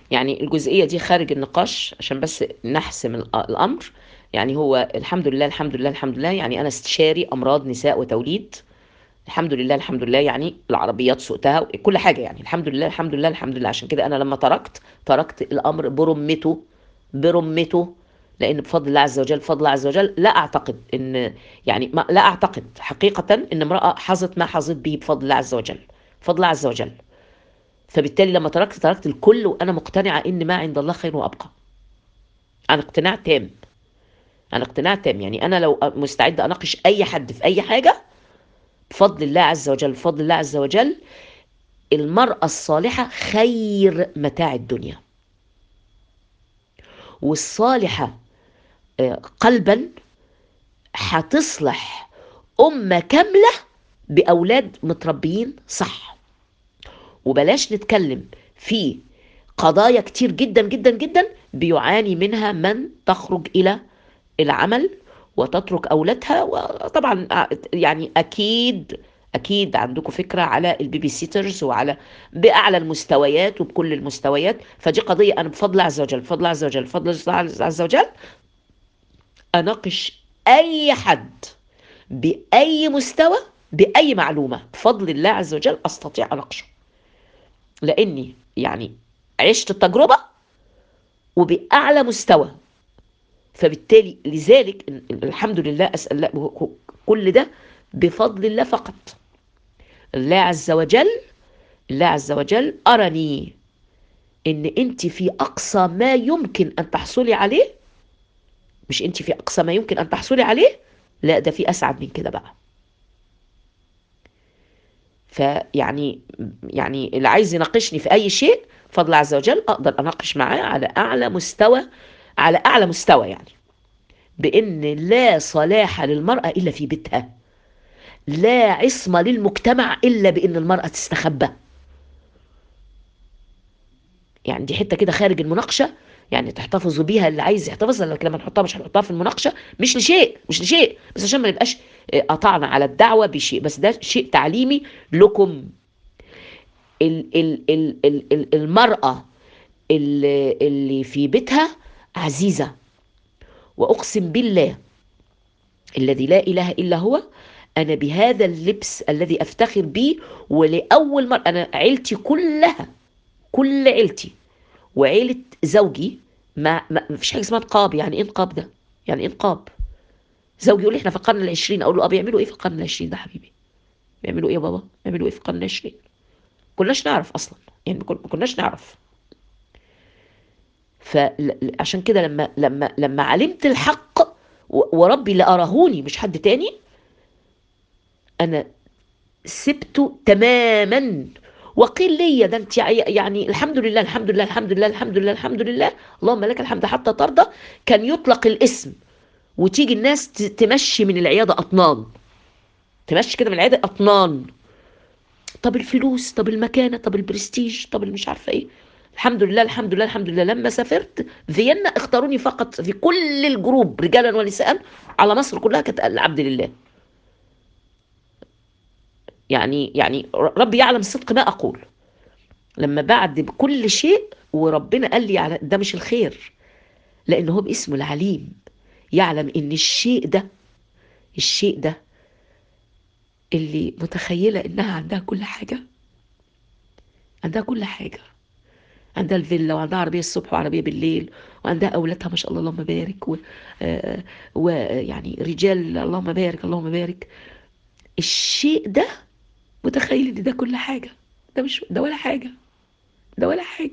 يعني الجزئية دي خارج النقاش عشان بس نحسم الأ- الأمر يعني هو الحمد لله الحمد لله الحمد لله يعني أنا استشاري أمراض نساء وتوليد الحمد لله الحمد لله يعني العربيات سوقتها كل حاجة يعني الحمد لله الحمد لله الحمد لله عشان كده أنا لما تركت تركت الأمر برمته برمته لأن بفضل الله عز وجل بفضل الله عز وجل لا أعتقد إن يعني ما لا أعتقد حقيقة إن امرأة حظت ما حظت به بفضل الله عز وجل بفضل الله عز وجل فبالتالي لما تركت تركت الكل وأنا مقتنعة إن ما عند الله خير وأبقى عن اقتناع تام عن اقتناع تام يعني أنا لو مستعدة أناقش أي حد في أي حاجة بفضل الله عز وجل بفضل الله عز وجل المرأة الصالحة خير متاع الدنيا والصالحة آه، قلبا هتصلح أمة كاملة بأولاد متربيين صح وبلاش نتكلم في قضايا كتير جدا جدا جدا بيعاني منها من تخرج إلى العمل وتترك أولادها وطبعا يعني أكيد أكيد عندكم فكرة على البيبي سيترز وعلى بأعلى المستويات وبكل المستويات فدي قضية أنا بفضل الله عز وجل بفضل الله عز وجل بفضل الله عز وجل أناقش أي حد بأي مستوى بأي معلومة بفضل الله عز وجل أستطيع أناقشه لأني يعني عشت التجربة وبأعلى مستوى فبالتالي لذلك الحمد لله أسأل الله كل ده بفضل الله فقط الله عز وجل الله عز وجل أرني إن أنت في أقصى ما يمكن أن تحصلي عليه مش أنت في أقصى ما يمكن أن تحصلي عليه لا ده في أسعد من كده بقى فيعني يعني اللي عايز يناقشني في أي شيء فضل عز وجل أقدر أناقش معاه على أعلى مستوى على أعلى مستوى يعني بأن لا صلاح للمرأة إلا في بيتها لا عصمة للمجتمع إلا بأن المرأة تستخبى يعني دي حتة كده خارج المناقشة يعني تحتفظوا بيها اللي عايز يحتفظها لكن لما نحطها مش هنحطها في المناقشة مش لشيء مش لشيء بس عشان ما نبقاش قطعنا على الدعوة بشيء بس ده شيء تعليمي لكم ال ال ال ال ال المرأة اللي, اللي في بيتها عزيزة وأقسم بالله الذي لا إله إلا هو أنا بهذا اللبس الذي أفتخر به ولأول مرة أنا عيلتي كلها كل عيلتي وعيلة زوجي ما, ما فيش حاجة اسمها نقاب يعني إيه نقاب ده؟ يعني إيه نقاب؟ زوجي يقول لي إحنا في القرن العشرين أقول له أه بيعملوا إيه في القرن العشرين ده حبيبي؟ بيعملوا إيه يا بابا؟ بيعملوا إيه في القرن العشرين؟ كناش نعرف أصلا يعني ما كناش نعرف فعشان كده لما لما لما علمت الحق وربي اللي أراهوني مش حد تاني أنا سبته تماما وقيل لي ده انت يعني الحمد لله الحمد لله الحمد لله الحمد لله الحمد لله اللهم لك الحمد حتى ترضى كان يطلق الاسم وتيجي الناس تمشي من العياده اطنان تمشي كده من العياده اطنان طب الفلوس طب المكانه طب البرستيج طب مش عارفه ايه الحمد لله الحمد لله الحمد لله لما سافرت فيينا اختاروني فقط في كل الجروب رجالا ونساء على مصر كلها كانت العبد لله يعني يعني ربي يعلم الصدق ما اقول لما بعد بكل شيء وربنا قال لي على ده مش الخير لان هو باسمه العليم يعلم ان الشيء ده الشيء ده اللي متخيله انها عندها كل حاجه عندها كل حاجه عندها الفيلا وعندها عربيه الصبح وعربيه بالليل وعندها اولادها ما شاء الله اللهم بارك و... آه ويعني رجال اللهم بارك اللهم بارك الشيء ده متخيل ان ده كل حاجة ده مش ده ولا حاجة ده ولا حاجة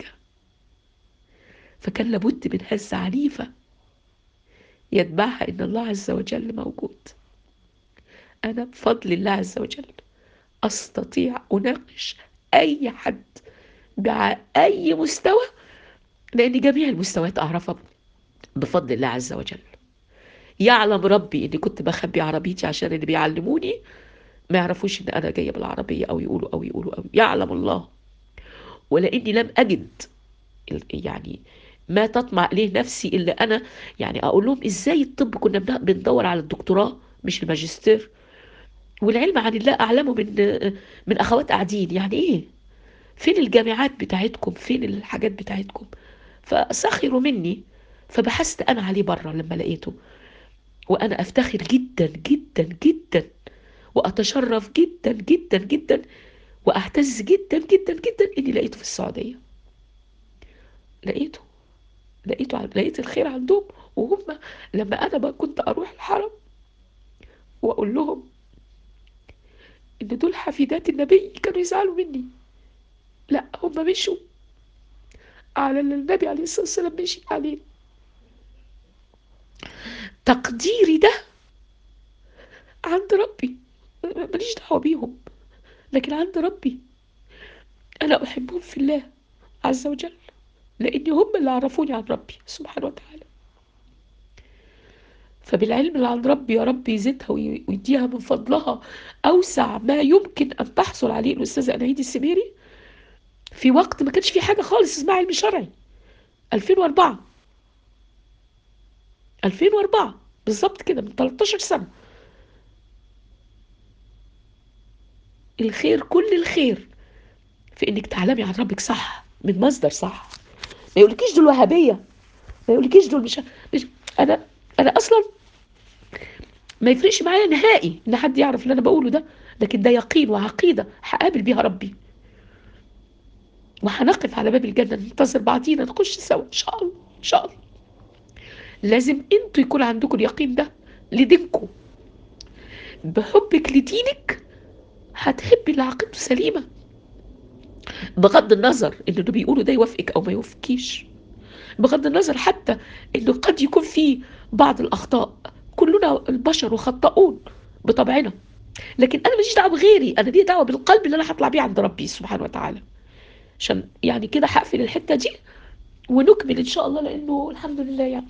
فكان لابد من هزة عنيفة يتبعها ان الله عز وجل موجود انا بفضل الله عز وجل استطيع اناقش اي حد بأي مستوى لان جميع المستويات اعرفها بفضل الله عز وجل يعلم ربي اني كنت بخبي عربيتي عشان اللي بيعلموني ما يعرفوش ان انا جايه بالعربيه او يقولوا او يقولوا او يعلم الله ولاني لم اجد يعني ما تطمع اليه نفسي الا انا يعني اقول لهم ازاي الطب كنا بندور على الدكتوراه مش الماجستير والعلم عن الله اعلمه من من اخوات قاعدين يعني ايه فين الجامعات بتاعتكم فين الحاجات بتاعتكم فسخروا مني فبحثت انا عليه بره لما لقيته وانا افتخر جدا جدا جدا واتشرف جدا جدا جدا واعتز جدا جدا جدا اني لقيته في السعوديه لقيته لقيته لقيت الخير عندهم وهم لما انا بقى كنت اروح الحرم واقول لهم ان دول حفيدات النبي كانوا يزعلوا مني لا هم مشوا على اللي النبي عليه الصلاه والسلام مشي عليه تقديري ده عند ربي ماليش دعوه بيهم لكن عند ربي انا احبهم في الله عز وجل لان هم اللي عرفوني عن ربي سبحانه وتعالى فبالعلم اللي عند ربي يا رب يزيدها ويديها من فضلها اوسع ما يمكن ان تحصل عليه الاستاذه انعيد السميري في وقت ما كانش في حاجه خالص اسمها علم شرعي 2004 2004 بالظبط كده من 13 سنه الخير كل الخير في انك تعلمي عن ربك صح من مصدر صح ما يقولكيش دول وهابيه ما يقولكيش دول مش, مش انا انا اصلا ما يفرقش معايا نهائي ان حد يعرف اللي انا بقوله ده لكن ده يقين وعقيده هقابل بيها ربي وهنقف على باب الجنه ننتظر بعضينا نخش سوا ان شاء الله ان شاء الله لازم انتوا يكون عندكم اليقين ده لدينكم بحبك لدينك هتحبي اللي عقيدته سليمه بغض النظر انه اللي بيقوله ده يوافقك او ما يوافقكيش بغض النظر حتى انه قد يكون في بعض الاخطاء كلنا البشر وخطاؤون بطبعنا لكن انا ماليش دعوه بغيري انا لي دعوه بالقلب اللي انا هطلع بيه عند ربي سبحانه وتعالى عشان يعني كده هقفل الحته دي ونكمل ان شاء الله لانه الحمد لله يعني